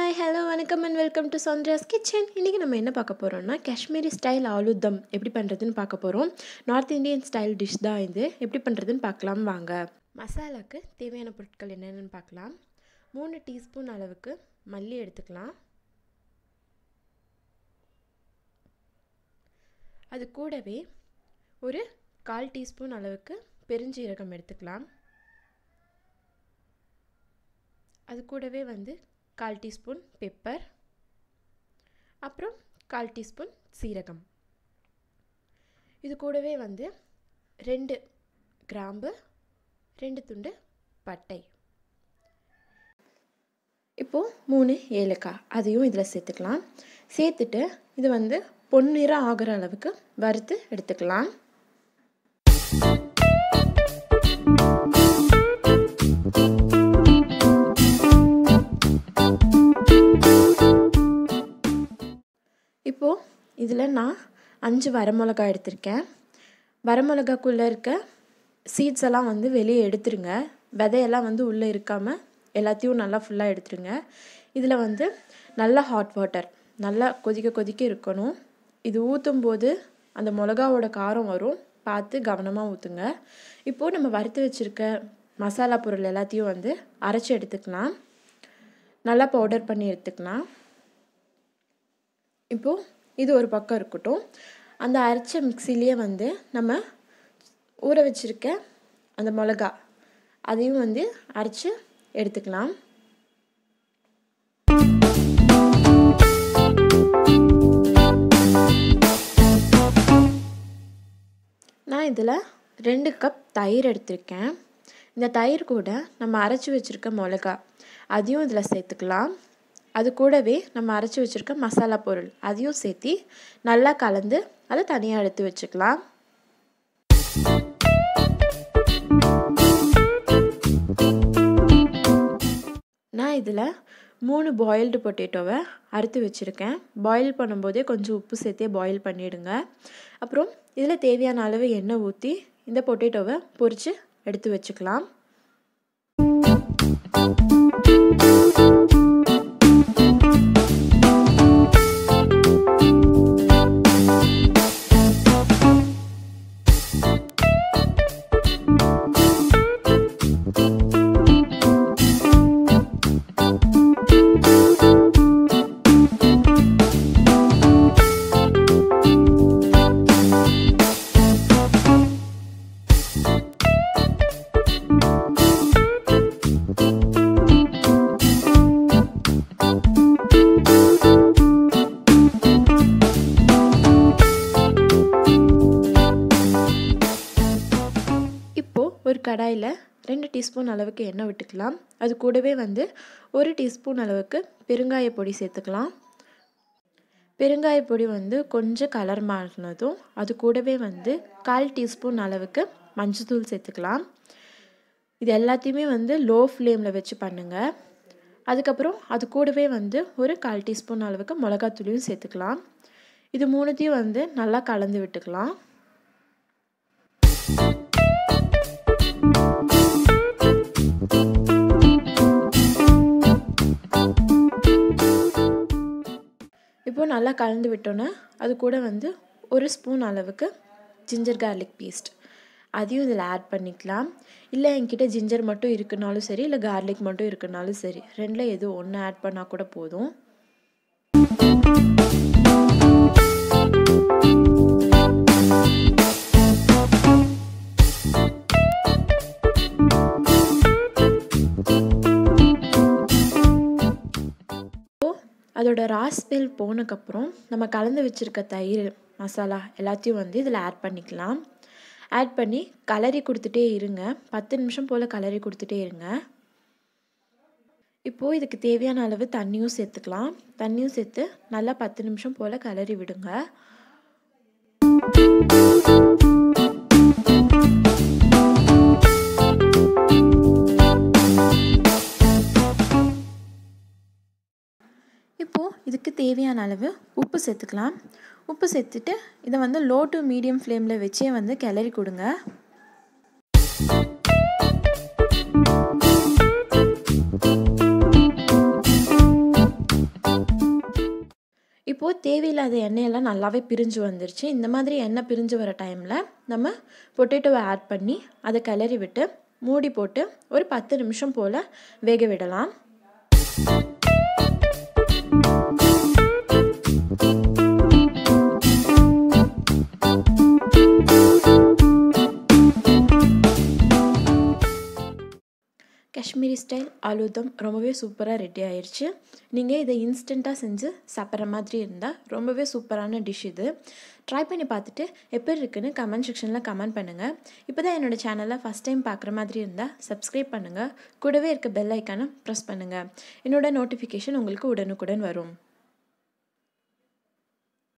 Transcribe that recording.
hi hello வணக்கம் and welcome to Chandra's kitchen இன்றைக்கி நம்ம என்ன பார்க்க போகிறோம்னா காஷ்மீரி ஸ்டைல் ஆலுதம் எப்படி பண்ணுறதுன்னு பார்க்க போகிறோம் நார்த் இந்தியன் ஸ்டைல் டிஷ் தான் இது எப்படி பண்ணுறதுன்னு பார்க்கலாம் வாங்க மசாலாக்கு தேவையான பொருட்கள் என்னென்னு பார்க்கலாம் மூணு டீஸ்பூன் அளவுக்கு மல்லி எடுத்துக்கலாம் அது கூடவே ஒரு கால் டீஸ்பூன் அளவுக்கு பெருஞ்சீரகம் எடுத்துக்கலாம் அது கூடவே வந்து கால் டீஸ்பூன் பெப்பர் அப்புறம் கால் டீஸ்பூன் சீரகம் இது கூடவே வந்து ரெண்டு கிராம்பு ரெண்டு துண்டு பட்டை இப்போது மூணு ஏலக்காய் அதையும் இதில் சேர்த்துக்கலாம் சேர்த்துட்டு இது வந்து பொன்னிறம் ஆகிற அளவுக்கு வறுத்து எடுத்துக்கலாம் இப்போது இதில் நான் அஞ்சு வரமிளகா எடுத்திருக்கேன் வரமிளகாக்குள்ளே இருக்க சீட்ஸ் எல்லாம் வந்து வெளியே எடுத்துருங்க விதையெல்லாம் வந்து உள்ளே இருக்காமல் எல்லாத்தையும் நல்லா ஃபுல்லாக எடுத்துருங்க இதில் வந்து நல்லா ஹாட் வாட்டர் நல்லா கொதிக்க கொதிக்க இருக்கணும் இது ஊற்றும் போது அந்த மிளகாவோட காரம் வரும் பார்த்து கவனமாக ஊற்றுங்க இப்போது நம்ம வறுத்து வச்சுருக்க மசாலா பொருள் எல்லாத்தையும் வந்து அரைச்சி எடுத்துக்கலாம் நல்லா பவுடர் பண்ணி எடுத்துக்கலாம் இப்போது இது ஒரு பக்கம் இருக்கட்டும் அந்த அரைச்ச மிக்சிலேயே வந்து நம்ம ஊற வச்சுருக்க அந்த மிளகா அதையும் வந்து அரைச்சி எடுத்துக்கலாம் நான் இதில் ரெண்டு கப் தயிர் எடுத்திருக்கேன் இந்த தயிர் கூட நம்ம அரைச்சி வச்சுருக்க மிளகா அதையும் இதில் சேர்த்துக்கலாம் அது கூடவே நம்ம அரைச்சி வச்சுருக்க மசாலா பொருள் அதையும் சேர்த்தி நல்லா கலந்து அதை தனியாக எடுத்து வச்சுக்கலாம் நான் இதில் மூணு பாயில்டு பொட்டேட்டோவை அறுத்து வச்சுருக்கேன் பாயில் பண்ணும்போதே கொஞ்சம் உப்பு சேர்த்தே பாயில் பண்ணிவிடுங்க அப்புறம் இதில் தேவையான அளவு எண்ணெய் ஊற்றி இந்த பொட்டேட்டோவை பொரித்து எடுத்து வச்சுக்கலாம் இப்போது ஒரு கடாயில் ரெண்டு டீஸ்பூன் அளவுக்கு எண்ணெய் விட்டுக்கலாம் அது கூடவே வந்து ஒரு டீஸ்பூன் அளவுக்கு பெருங்காய பொடி சேர்த்துக்கலாம் பெருங்காய பொடி வந்து கொஞ்சம் கலர் மாறினதும் அது கூடவே வந்து கால் டீஸ்பூன் அளவுக்கு மஞ்சத்தூள் சேர்த்துக்கலாம் இது எல்லாத்தையுமே வந்து லோ ஃப்ளேமில் வச்சு பண்ணுங்கள் அதுக்கப்புறம் அது கூடவே வந்து ஒரு கால் டீஸ்பூன் அளவுக்கு மிளகாத்தூளியும் சேர்த்துக்கலாம் இது மூணுத்தையும் வந்து நல்லா கலந்து விட்டுக்கலாம் இப்போது நல்லா கலந்து விட்டோன்னே அது கூட வந்து ஒரு ஸ்பூன் அளவுக்கு ஜிஞ்சர் கார்லிக் பேஸ்ட் அதையும் இதில் ஆட் பண்ணிக்கலாம் இல்லை என்கிட்ட ஜிஞ்சர் மட்டும் இருக்குனாலும் சரி இல்லை கார்லிக் மட்டும் இருக்குனாலும் சரி ரெண்டில் எதுவும் ஒன்று ஆட் பண்ணால் கூட போதும் அதோட ராஸ்பெல் போனதுக்கப்புறம் நம்ம கலந்து வச்சுருக்க தயிர் மசாலா எல்லாத்தையும் வந்து இதில் ஆட் பண்ணிக்கலாம் ஆட் பண்ணி கலரி கொடுத்துட்டே இருங்க பத்து நிமிஷம் போல் கலரி கொடுத்துட்டே இருங்க இப்போது இதுக்கு தேவையான அளவு தண்ணியும் சேர்த்துக்கலாம் தண்ணியும் சேர்த்து நல்லா பத்து நிமிஷம் போல் கலரி விடுங்க இப்போது இதுக்கு தேவையான அளவு உப்பு சேர்த்துக்கலாம் உப்பு சேர்த்துட்டு இதை வந்து லோ டு மீடியம் ஃப்ளேமில் வச்சே வந்து கிளறி கொடுங்க இப்போது தேவையில்லாத எண்ணெயெல்லாம் நல்லாவே பிரிஞ்சு வந்துருச்சு இந்த மாதிரி எண்ணெய் பிரிஞ்சு வர டைமில் நம்ம பொட்டேட்டோவை ஆட் பண்ணி அதை கிளறி விட்டு மூடி போட்டு ஒரு பத்து நிமிஷம் போல் வேக விடலாம் காஷ்மீரி ஸ்டைல் ஆலூதம் ரொம்பவே சூப்பராக ரெடி ஆயிடுச்சு நீங்கள் இதை இன்ஸ்டண்ட்டாக செஞ்சு சாப்பிட்ற மாதிரி இருந்தால் ரொம்பவே சூப்பரான டிஷ் இது ட்ரை பண்ணி பார்த்துட்டு எப்படி இருக்குன்னு கமெண்ட் செக்ஷனில் கமெண்ட் பண்ணுங்கள் இப்போ தான் என்னோடய சேனலை ஃபஸ்ட் டைம் பார்க்குற மாதிரி இருந்தால் சப்ஸ்கிரைப் பண்ணுங்கள் கூடவே இருக்க பெல் ஐக்கானை ப்ரெஸ் பண்ணுங்கள் என்னோடய நோட்டிஃபிகேஷன் உங்களுக்கு உடனுக்குடன் வரும்